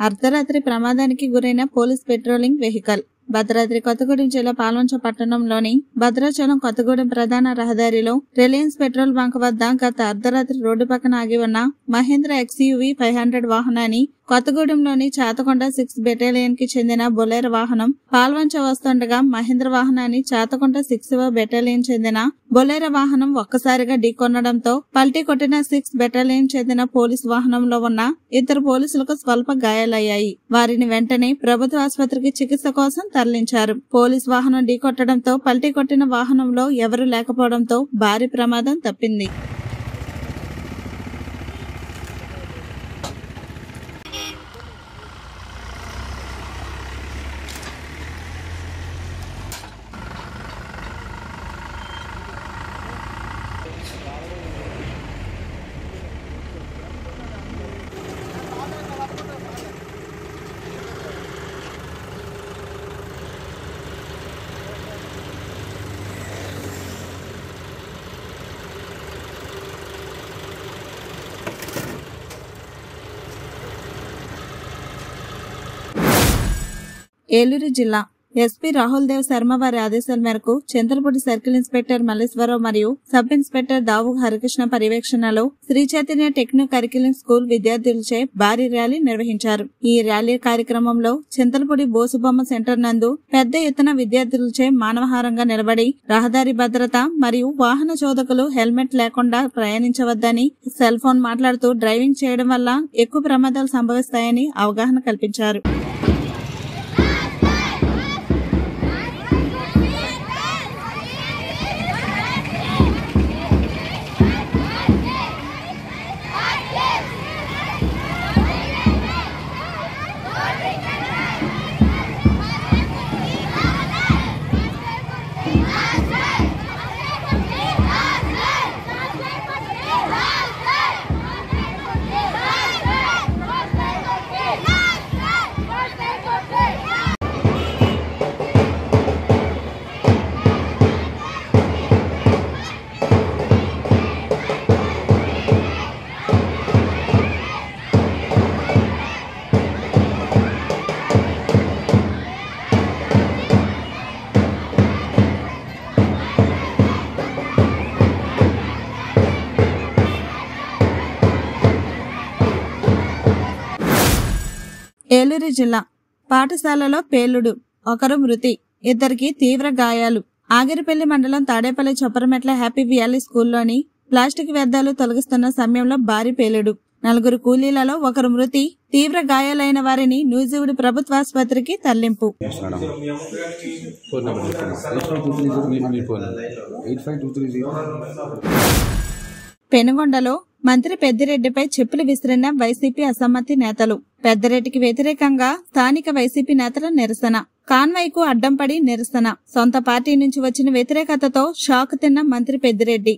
అర్ధరాత్రి ప్రమాదానికి గురైన police patrolling vehicle Bhadradri Kothagudem జిల్లా పాల్వంచ పట్టణంలోని భద్రాచలం కొత్తగూడెం ప్రధాన రహదారిలో రిలయన్స్ పెట్రోల్ బంక్ వద్ద గత అర్ధరాత్రి రోడ్డు పక్కన ఆగి ఉన్న మహేంద్ర ఎక్స్యూవి ఫైవ్ హండ్రెడ్ వాహనాన్ని కొత్తగూడెంలోని చాతకొండ సిక్స్ బెటాలియన్ కి చెందిన బొలేర వాహనం పాల్వంచ వస్తుండగా మహేంద్ర వాహనాన్ని చాతకొండ సిక్స్ బెటాలియన్ చెందిన బొలేర వాహనం ఒక్కసారిగా ఢీకొనడంతో పల్టీ కొట్టిన సిక్స్ బెటాలియన్ చెందిన పోలీస్ వాహనంలో ఉన్న ఇద్దరు పోలీసులకు స్వల్ప గాయాలయ్యాయి వారిని వెంటనే ప్రభుత్వ ఆసుపత్రికి చికిత్స కోసం తరలించారు పోలీస్ వాహనం ఢీకొట్టడంతో పల్టీ కొట్టిన వాహనంలో ఎవరూ లేకపోవడంతో భారీ ప్రమాదం తప్పింది ఏలూరు జిల్లా ఎస్పీ రాహుల్ దేవ్ శర్మ వారి ఆదేశాల మేరకు చంద్రపూడి సర్కిల్ ఇన్స్పెక్టర్ మల్లేశ్వరరావు మరియు సబ్ ఇన్స్పెక్టర్ దావు హరికృష్ణ పర్యవేక్షణలో Sri Chaitanya techno curriculum school విద్యార్థులచే భారీ ర్యాలీ నిర్వహించారు ఈ ర్యాలీ కార్యక్రమంలో చింతలపూడి బోసుబొమ్మ సెంటర్ నందు పెద్ద ఎత్తున విద్యార్థులచే మానవహారంగా నిలబడి రహదారి భద్రత మరియు వాహన చోదకులు హెల్మెట్ లేకుండా ప్రయాణించవద్దని సెల్ ఫోన్ మాట్లాడుతూ డ్రైవింగ్ చేయడం వల్ల ఎక్కువ ప్రమాదాలు సంభవిస్తాయని అవగాహన కల్పించారు ఏలూరు జిల్లా పాఠశాలలో పేలుడు ఒకరు మృతి ఇద్దరికి తీవ్ర గాయాలు ఆగిరిపల్లి మండలం తాడేపల్లి చొప్పరమెట్ల హ్యాపీ వ్యాలీ స్కూల్లోని ప్లాస్టిక్ వ్యర్థాలు తొలగిస్తున్న సమయంలో భారీ పేలుడు నలుగురు కూలీలలో ఒకరు మృతి తీవ్ర గాయాలైన వారిని నూజివీడు ప్రభుత్వ ఆసుపత్రికి తరలింపు ఫోన్ నెంబర్ చెప్పండి eight five two three zero మీ phone eight five two three zero పెనుగొండలో మంత్రి పెద్దిరెడ్డిపై చెప్పులు విసిరిన వైసీపీ అసమ్మతి నేతలు పెద్దిరెడ్డికి వ్యతిరేకంగా స్థానిక వైసీపీ నేతల నిరసన కాన్వాయ్కు అడ్డం పడి నిరసన సొంత పార్టీ నుంచి వచ్చిన వ్యతిరేకతతో షాక్ తిన్న మంత్రి పెద్దిరెడ్డి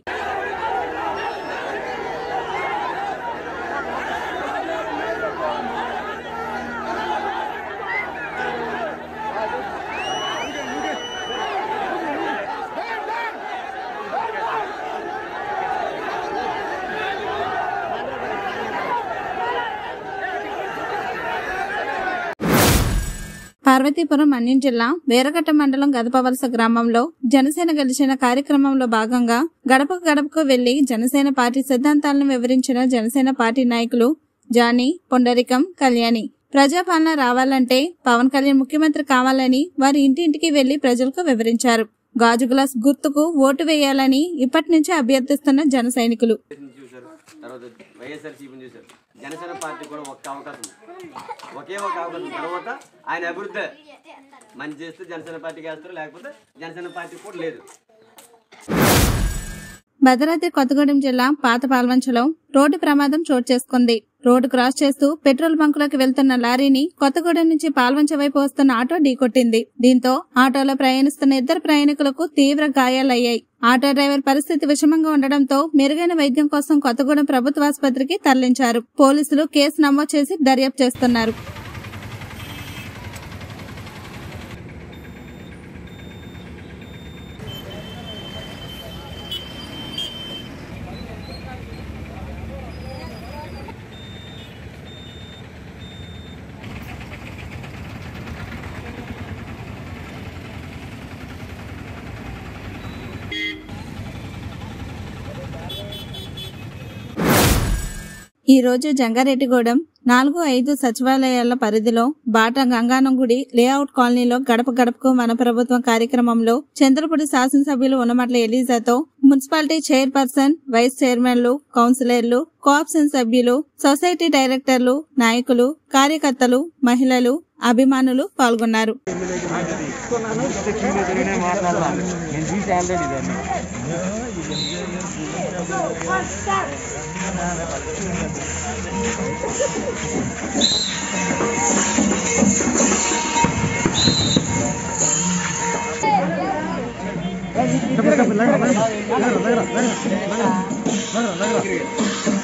పార్వతీపురం మన్యం జిల్లా వీరఘట్ట మండలం గదపవలస గ్రామంలో జనసేన గెలిచిన కార్యక్రమంలో భాగంగా గడపకు గడపకు వెళ్లి జనసేన పార్టీ సిద్ధాంతాలను వివరించిన జనసేన పార్టీ నాయకులు జానీ పొండరికం కళ్యాణి ప్రజాపాలన రావాలంటే పవన్ కళ్యాణ్ ముఖ్యమంత్రి కావాలని వారి ఇంటింటికి వెళ్లి ప్రజలకు వివరించారు గాజు గ్లాస్ గుర్తుకు ఓటు వేయాలని ఇప్పటి నుంచే అభ్యర్థిస్తున్న జన సైనికులు చూశారు తర్వాత వైఎస్ఆర్సీపీని చూశారు జనసేన పార్టీ కూడా ఒక్క అవకాశం ఒకే ఒక అవకాశం తర్వాత ఆయన అభివృద్ధి మంచి చేస్తే జనసేన పార్టీకి వేస్తారు లేకపోతే జనసేన పార్టీ కూడా లేదు భద్రాద్రి కొత్తగూడెం జిల్లా పాత పాల్వంచలో రోడ్డు ప్రమాదం చోటు చేసుకుంది రోడ్డు క్రాస్ చేస్తూ పెట్రోల్ బంకులోకి వెళ్తున్న లారీని కొత్తగూడెం నుంచి పాల్వంచ వైపు వస్తున్న ఆటో ఢీకొట్టింది దీంతో ఆటోలో ప్రయాణిస్తున్న ఇద్దరు ప్రయాణికులకు తీవ్ర గాయాలయ్యాయి ఆటో డ్రైవర్ పరిస్థితి విషమంగా ఉండడంతో మెరుగైన వైద్యం కోసం కొత్తగూడెం ప్రభుత్వ ఆసుపత్రికి తరలించారు పోలీసులు కేసు నమోదు చేసి దర్యాప్తు చేస్తున్నారు ఈ రోజు జంగారెడ్డిగూడెం నాలుగు ఐదు సచివాలయాల పరిధిలో బాట గంగానం గుడి లేఅవుట్ కాలనీలో గడప గడపకు మన ప్రభుత్వం కార్యక్రమంలో చంద్రపూడి శాసనసభ్యులు ఉన్నమట్ల ఎలీజాతో మున్సిపాలిటీ చైర్పర్సన్ వైస్ చైర్మన్లు కౌన్సిలర్లు కోఆప్షన్ సభ్యులు సొసైటీ డైరెక్టర్లు నాయకులు కార్యకర్తలు మహిళలు అభిమానులు పాల్గొన్నారు దగ్గర దగ్గర